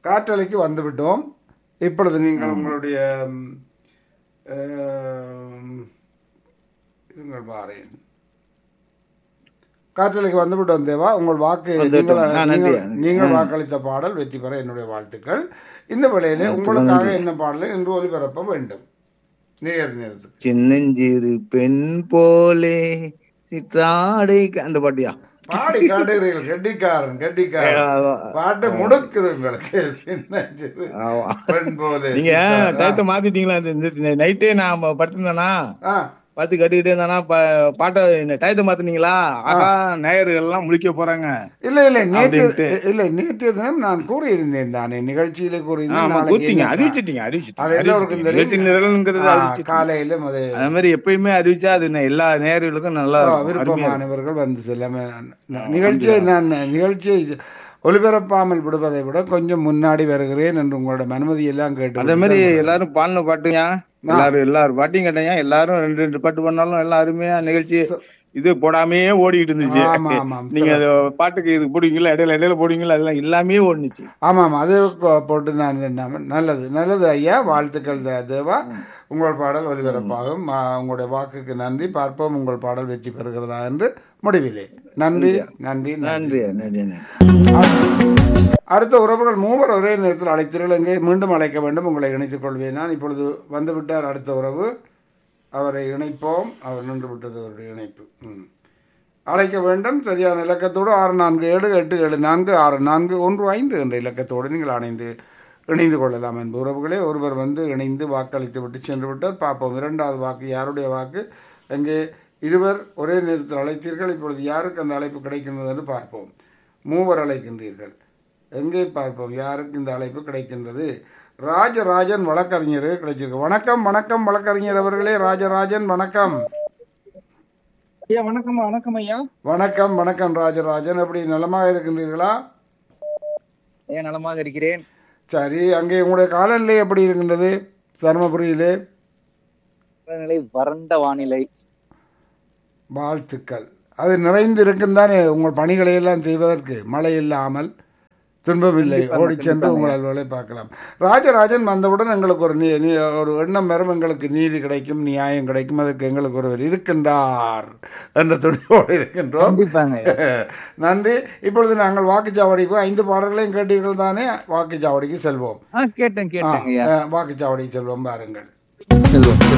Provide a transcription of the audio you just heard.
காற்றலைக்கு வந்துவிட்டோம் இப்பொழுது நீங்கள் உங்களுடைய ம், ஆம், இருங்கள் பாரேன் காற்றலைக்கு வந்துவிட்டோம் தேவா உங்கள் வாக்கு வந்துவிட்டோம். நீங்கள் ஆ, நன்றி. நீங்கள்- நீங்கள் வாக்களித்த பாடல் வெற்றி பெற என்னுடைய வாழ்த்துக்கள் இந்த வேளையிலே உங்களுக்காக என்ன பாடலை இன்று ஒலிபரப்ப வேண்டும் நேர் நேரத்துக்கு சின்னஞ்சிறு பெண் போலே சித்தாடை க- அந்த பாட்டியா பாடி காட்டுகிறீர்கள் கெட்டிக்காரன் கெட்டிக்காரன் பாட்டு முடுக்குது உங்களுக்கு சின்ன சிறு ஆமா. பெண் போல நீங்க டயத்தை மாத்திட்டீங்களா இந்த- இந்த நைட்டே நான் படுத்திருந்தேனா ஆ பார்த்து கட்டிக்கிட்டே இருந்தானா ப- பாட்டை இந்த டயத்தை மாத்தினீங்களா ஆகா நேயர்கள் எல்லாம் முழிக்க போறாங்க இல்ல இல்ல நேற்று அப்படின்ட்டு. இல்ல நேற்றைய தினம் நான் கூறியிருந்தேன் தானே நிகழ்ச்சியிலே கூறியிருந்தேன் ஆமா நாளைக்கு கூட்டிங்க என்ன- அறிவிச்சிட்டீங்க அது அறிவிச்சிட்டீங்க எல்லோருக்கும் தெரியும். நிகழ்ச்சி நிரல்ங்கிறது ஆ, அறிவிச்சிட்டீங்க காலையில அது அது மாதிரி எப்பயுமே அறிவிச்சா அது ந- எல்லா நேயர்களுக்கும் நல்லா இருக்கும். அருமையா இருக்கும். விருப்பமானவர்கள் வந்து செல்லாம நிகழ்ச்சியை நான் நிகழ்ச்சியை ஒலிபரப்பாமல் விடுவதை விட கொஞ்சம் முன்னாடி வருகிறேன் என்று உங்களோட அனுமதி எல்லாம் கேட்டு அதே மாதிரி எல்லாரும் பாடின பாட்டுங்க எல்லாரும் எல்லாரும் பாட்டையும் கேட்டீங்க எல்லாரும் ரெண்டு ரெண்டு பாட்டு பண்ணாலும் எல்லாம் அருமையா நிகழ்ச்சி இது போடாமையே ஓடிக்கிட்டு இருந்துச்சு ஆமா, ஆமாம். நீங்க அது பாட்டுக்கு இது போடுவீங்களா இடையில இடையில போடுவீங்களா அதெல்லாம் எல்லாமே ஓடுனுச்சு ஆமாம் அது கொ- போட்டு நான் இது நாம- நல்லது நல்லது ஐயா வாழ்த்துக்கள் தே- தேவா உங்கள் பாடல் ஒலிபரப்பாகும் ஆ, உங்களுடைய வாக்குக்கு நன்றி பார்ப்போம் உங்கள் பாடல் வெற்றி பெறுகிறதா என்று முடிவிலே நன்றி நன்றி நன்றி நன்றி நன்றி நன்றி அடுத்த உறவுகள் மூவர் ஒரே நேரத்தில் அழைத்தீர்கள் எங்கே மீண்டும் அழைக்க வேண்டும் உங்களை இணைத்துக் கொள்வேன் நான் இப்பொழுது வந்துவிட்டார் அடுத்த உறவு அவரை இணைப்போம் அவர் நின்று விட்டது அவருடைய இணைப்பு ம். அழைக்க வேண்டும் சரியான இலக்கத்தோடு ஆறு நான்கு ஏழு எட்டு ஏழு நான்கு ஆறு நான்கு ஒன்று ஐந்து என்ற இலக்கத்தோடு நீங்கள் அணைந்து இணைந்து கொள்ளலாம் என்பது உறவுகளே ஒருவர் வந்து இணைந்து வாக்களித்து விட்டு சென்று விட்டார் பார்ப்போம் இரண்டாவது வாக்கு யாருடைய வாக்கு எங்கே இருவர் ஒரே நேரத்தில் அழைத்தீர்கள் இப்பொழுது யாருக்கு அந்த அழைப்பு கிடைக்கின்றது என்று பார்ப்போம் மூவர் அழைக்கின்றீர்கள் எங்கே பார்ப்போம் யாருக்கு இந்த அழைப்பு கிடைக்கின்றது ராஜராஜன் வழக்கறிஞர் கிடைச்சிருக்கு வணக்கம் வணக்கம் வழக்கறிஞர் அவர்களே ராஜராஜன் வணக்கம் ஐயா வணக்கம் வணக்கம் ஐயா வணக்கம் வணக்கம் ராஜராஜன் எப்படி நலமாக இருக்கின்றீர்களா ஐயா நலமாக இருக்கிறேன் சரி அங்கே உங்களுடைய காலநிலை எப்படி இருக்கின்றது தருமபுரியிலே நிலை வறண்ட வானிலை வாழ்த்துக்கள் அது நிறைந்து இருக்கும் தானே உங்கள் பணிகளை எல்லாம் செய்வதற்கு மழை இல்லாமல் துன்பமில்லை ஓடிச் சென்று உங்கள் அலுவலை பார்க்கலாம் ராஜராஜன் வந்தவுடன் எங்களுக்கு ஒரு நீ- நீ- ஒரு எண்ணம் வரும் எங்களுக்கு நீதி கிடைக்கும் நியாயம் கிடைக்கும் அதற்கு எங்களுக்கு ஒருவர் இருக்கின்றார் என்ற துணிவோடு இருக்கின்றோம் கண்டிப்பாங்க நன்றி இப்பொழுது நாங்கள் வாக்குச்சாவடிக்கு ஐந்து பாடல்களையும் கேட்டீர்கள் தானே வாக்குச்சாவடிக்கு செல்வோம் ஆ கேட்டேன் ஆ, கேட்டேங்க ஐயா அஹ், வாக்குச்சாவடிக்கு செல்வோம் பாருங்கள் செல்வம்